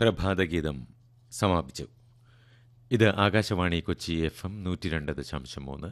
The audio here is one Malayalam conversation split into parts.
പ്രഭാതഗീതം സമാപിച്ചു ഇത് ആകാശവാണി കൊച്ചി എഫ് എം നൂറ്റി രണ്ട് ദശാംശം മൂന്ന്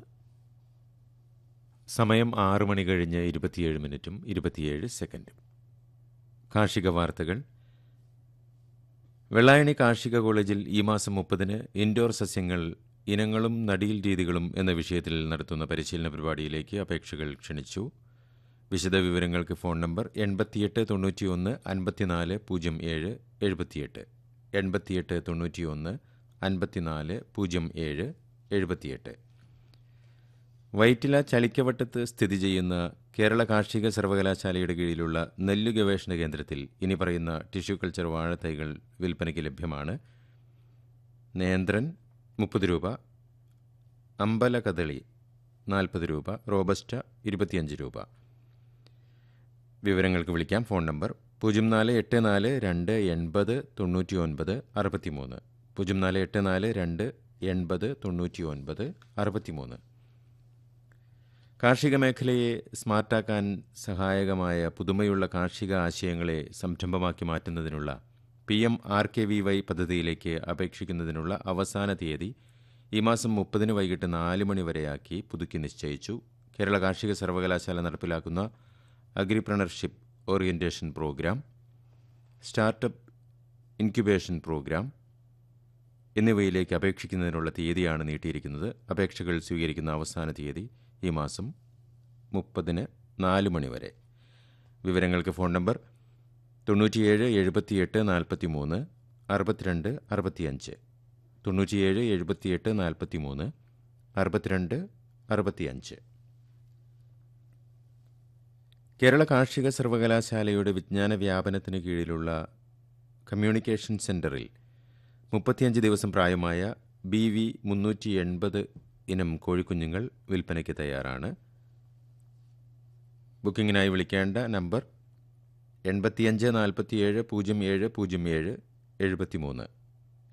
സമയം ആറ് മണി കഴിഞ്ഞ് ഇരുപത്തിയേഴ് മിനിറ്റും ഇരുപത്തിയേഴ് സെക്കൻഡും കാർഷിക വാർത്തകൾ വെള്ളായണി കാർഷിക കോളേജിൽ ഈ മാസം മുപ്പതിന് ഇൻഡോർ സസ്യങ്ങൾ ഇനങ്ങളും നടീൽ രീതികളും എന്ന വിഷയത്തിൽ നടത്തുന്ന പരിശീലന പരിപാടിയിലേക്ക് അപേക്ഷകൾ ക്ഷണിച്ചു വിശദവിവരങ്ങൾക്ക് ഫോൺ നമ്പർ എൺപത്തിയെട്ട് തൊണ്ണൂറ്റിയൊന്ന് അൻപത്തിനാല് പൂജ്യം ഏഴ് എഴുപത്തിയെട്ട് എൺപത്തിയെട്ട് തൊണ്ണൂറ്റിയൊന്ന് അൻപത്തിനാല് പൂജ്യം ഏഴ് എഴുപത്തിയെട്ട് വൈറ്റില ചളിക്കവട്ടത്ത് സ്ഥിതി ചെയ്യുന്ന കേരള കാർഷിക സർവകലാശാലയുടെ കീഴിലുള്ള നെല്ലു ഗവേഷണ കേന്ദ്രത്തിൽ ഇനി പറയുന്ന ടിഷ്യൂ കൾച്ചർ വാഴത്തൈകൾ വിൽപ്പനയ്ക്ക് ലഭ്യമാണ് നേന്ത്രൻ മുപ്പത് രൂപ അമ്പല കദളി നാൽപ്പത് രൂപ റോബസ്റ്റ ഇരുപത്തിയഞ്ച് രൂപ വിവരങ്ങൾക്ക് വിളിക്കാം ഫോൺ നമ്പർ പൂജ്യം നാല് എട്ട് നാല് രണ്ട് എൺപത് തൊണ്ണൂറ്റി ഒൻപത് അറുപത്തിമൂന്ന് പൂജ്യം നാല് എട്ട് നാല് രണ്ട് എൺപത് തൊണ്ണൂറ്റി ഒൻപത് അറുപത്തിമൂന്ന് കാർഷിക മേഖലയെ സ്മാർട്ടാക്കാൻ സഹായകമായ പുതുമയുള്ള കാർഷിക ആശയങ്ങളെ സംരംഭമാക്കി മാറ്റുന്നതിനുള്ള P M R K V Y പദ്ധതിയിലേക്ക് അപേക്ഷിക്കുന്നതിനുള്ള അവസാന തീയതി ഈ മാസം മുപ്പതിന് വൈകിട്ട് നാല് മണി വരെയാക്കി പുതുക്കി നിശ്ചയിച്ചു കേരള കാർഷിക സർവകലാശാല നടപ്പിലാക്കുന്ന agripreneurship orientation programme startup incubation programme എന്നിവയിലേക്ക് അപേക്ഷിക്കുന്നതിനുള്ള തീയതിയാണ് നീട്ടിയിരിക്കുന്നത് അപേക്ഷകൾ സ്വീകരിക്കുന്ന അവസാന തീയതി ഈ മാസം മുപ്പതിന് നാല് മണി വരെ വിവരങ്ങൾക്ക് ഫോൺ നമ്പർ തൊണ്ണൂറ്റിയേഴ് എഴുപത്തിയെട്ട് നാൽപ്പത്തി മൂന്ന് അറുപത്തിരണ്ട് അറുപത്തിയഞ്ച് തൊണ്ണൂറ്റിയേഴ് എഴുപത്തിയെട്ട് നാൽപ്പത്തി മൂന്ന് അറുപത്തിരണ്ട് അറുപത്തിയഞ്ച് കേരള കാർഷിക സർവകലാശാലയുടെ വിജ്ഞാന വ്യാപനത്തിന് കീഴിലുള്ള കമ്മ്യൂണിക്കേഷൻ സെന്ററിൽ മുപ്പത്തിയഞ്ച് ദിവസം പ്രായമായ ബി വി മുന്നൂറ്റി എൺപത് ഇനം കോഴിക്കുഞ്ഞുങ്ങൾ വിൽപ്പനയ്ക്ക് തയ്യാറാണ് ബുക്കിങ്ങിനായി വിളിക്കേണ്ട നമ്പർ എൺപത്തിയഞ്ച് നാൽപ്പത്തിയേഴ് പൂജ്യം ഏഴ് പൂജ്യം ഏഴ് എഴുപത്തിമൂന്ന്